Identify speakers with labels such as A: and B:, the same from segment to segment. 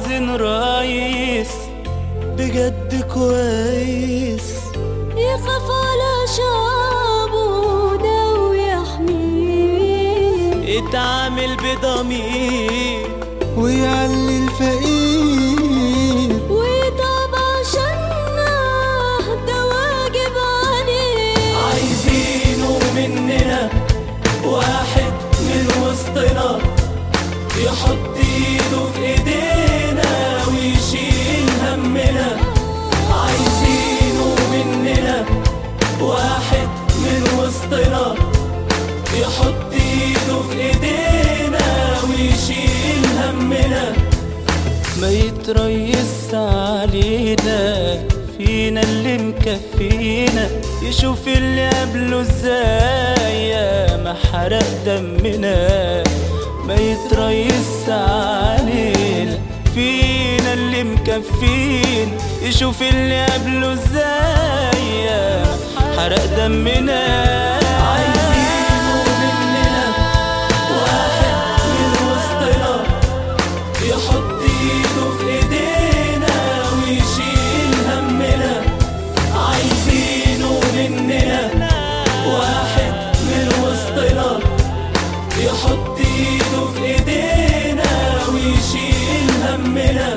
A: عايزين رئيس بجد كويس
B: يخاف على شعبه ده ويحميه
A: يتعامل بضمير
C: ويعلي الفقير
B: ويتعب عشاننا ده واجب عليه
A: عايزينه مننا واحد من وسطنا يحط ايده في ايدينا ويشيل همنا عايزينه مننا واحد من وسطنا يحط ايده في ايدينا ويشيل همنا ما يتريس علينا فينا اللي مكفينا يشوف اللي قبله ازاي يا ما حرق دمنا ما يتريس علينا فينا اللي مكفين يشوف اللي قبله ازاي يا ما حرق دمنا عايزينه مننا واحد من وسطنا يحط ايده في ايدينا ويشيل همنا عايزينه مننا واحد من وسطنا يحط ايده في ايدينا ويشيل همنا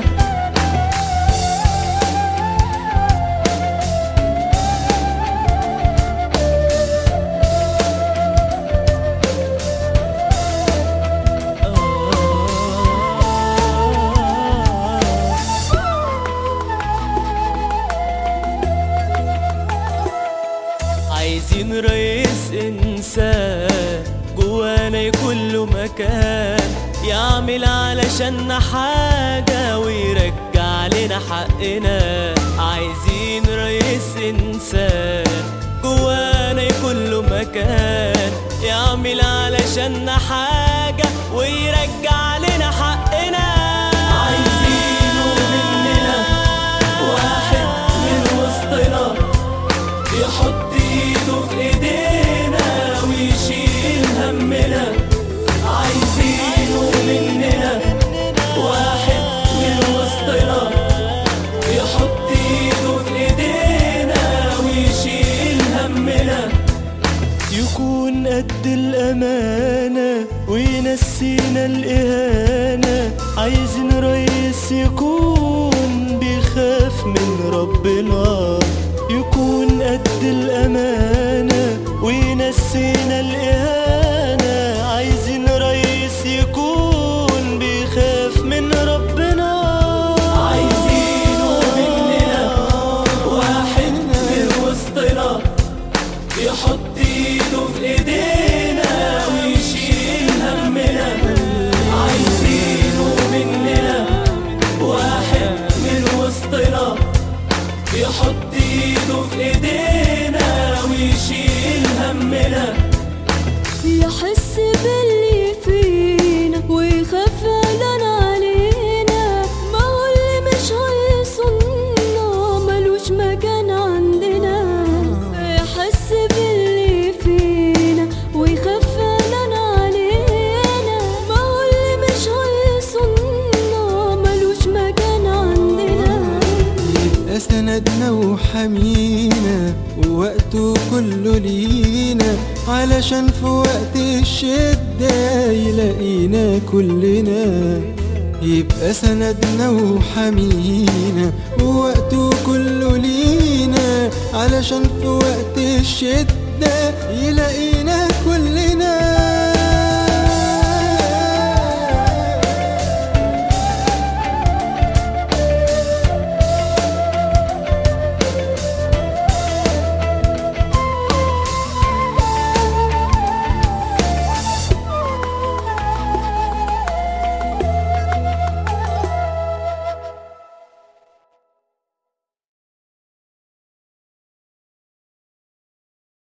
A: عايزين رئيس انسان جوانا يكون له مكان يعمل علشان حاجة ويرجع لنا حقنا عايزين رئيس انسان جوانا يكون له مكان يعمل علشان حاجة ويرجع لنا حقنا عايزينه مننا واحد من وسطنا يحط ايده في ايدينا ويشيل همنا عايزينه مننا واحد من وسطنا يحط ايده في ايدينا ويشيل همنا يكون قد الأمانة وينسينا الإهانة عايزين رئيس يكون بيخاف من ربنا يكون قد الأمانة وينسينا الإهانة عايزين رئيس يكون بيخاف من ربنا عايزينه مننا واحد من وسطنا يحط ايده في ايدينا ويشيل همنا عايزينه مننا واحد من وسطنا يحط ايده في ايدينا ويشيل همنا
B: يحس باللي فينا ويخاف فعلا علينا ما هو اللي مش هيصوننا ملوش مكان عندنا يحس باللي فينا ويخاف فعلا علينا ما هو اللي مش هيصوننا ملوش مكان عندنا
C: يبقى سندنا وحمينا ووقته كله لينا علشان في وقت الشدة يلاقينا كلنا يبقى سندنا وحمينا ووقته كله لينا علشان في وقت الشدة يلاقينا كلنا